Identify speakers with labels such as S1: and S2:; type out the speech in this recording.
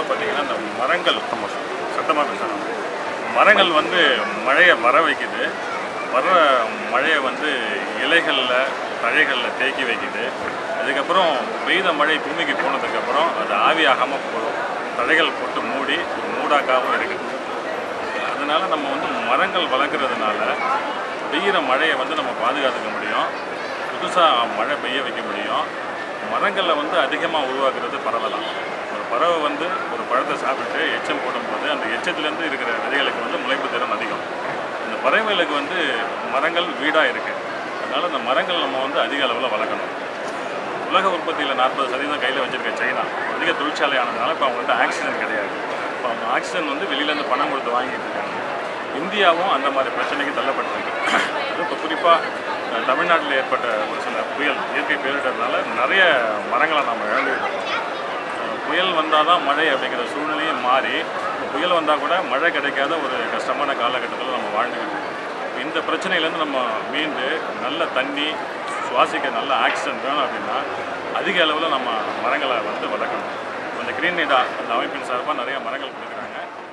S1: பொதுவாக பார்த்தீங்கன்னா இந்த மரங்கள் சத்தமாக பேசணும் மரங்கள் வந்து மழையை வர வைக்குது வர்ற மழையை வந்து இலைகளில் தழைகளில் தேக்கி வைக்குது அதுக்கப்புறம் பெய்த மழை பூமிக்கு போனதுக்கப்புறம் அது ஆவியாகாமல் போகும் தழைகள் போட்டு மூடி ஒரு மூடாக்காகவும் இருக்குது அதனால நம்ம வந்து மரங்கள் வளர்க்குறதுனால பெய்கிற மழையை வந்து நம்ம பாதுகாத்துக்க முடியும் புதுசாக மழை பெய்ய வைக்க முடியும் மரங்களை வந்து அதிகமாக உருவாக்குறது பறவை தான் ஒரு பறவை வந்து ஒரு பழத்தை சாப்பிட்டு எச்சம் போடும்போது அந்த எச்சத்துலேருந்து இருக்கிற விதைகளுக்கு வந்து முளைப்பு திறன் அதிகம் இந்த பறவைகளுக்கு வந்து மரங்கள் வீடாக இருக்குது அதனால் அந்த மரங்கள் நம்ம வந்து அதிக அளவில் வளர்க்கணும் உலக உற்பத்தியில் நாற்பது சதவீதம் கையில் வச்சிருக்க சைனா அதிக தொழிற்சாலை ஆனதுனால இப்போ அவங்கள்ட்ட ஆக்சிஜன் கிடையாது இப்போ அவங்க ஆக்சிஜன் வந்து வெளியிலேருந்து பணம் கொடுத்து வாங்கிட்டு இருக்காங்க இந்தியாவும் அந்த மாதிரி பிரச்சனைக்கு தள்ளப்பட்டிருக்கு அதுவும் இப்போ குறிப்பாக தமிழ்நாட்டில் ஏற்பட்ட ஒரு சில புயல் இயற்கை பேரிடர்னால நிறைய மரங்களை நம்ம இழந்துருக்கோம் அஹ் புயல் வந்தால் தான் மழை அப்படிங்கிற சூழ்நிலையும் மாறி இப்போ புயல் வந்தால் கூட மழை கிடைக்காத ஒரு கஷ்டமான காலகட்டத்தில் நம்ம வாழ்ந்துக்கிட்டு இருக்கோம் இந்த பிரச்சனையிலேருந்து நம்ம மீண்டு நல்ல தண்ணி சுவாசிக்க நல்ல ஆக்சிஜன் வேணும் அப்படின்னா அதிக அளவில் நம்ம மரங்களை வந்து வளர்க்கணும் இந்த கிரீன் நீடா அந்த அமைப்பின் சார்பாக நிறைய மரங்கள் கொடுக்குறாங்க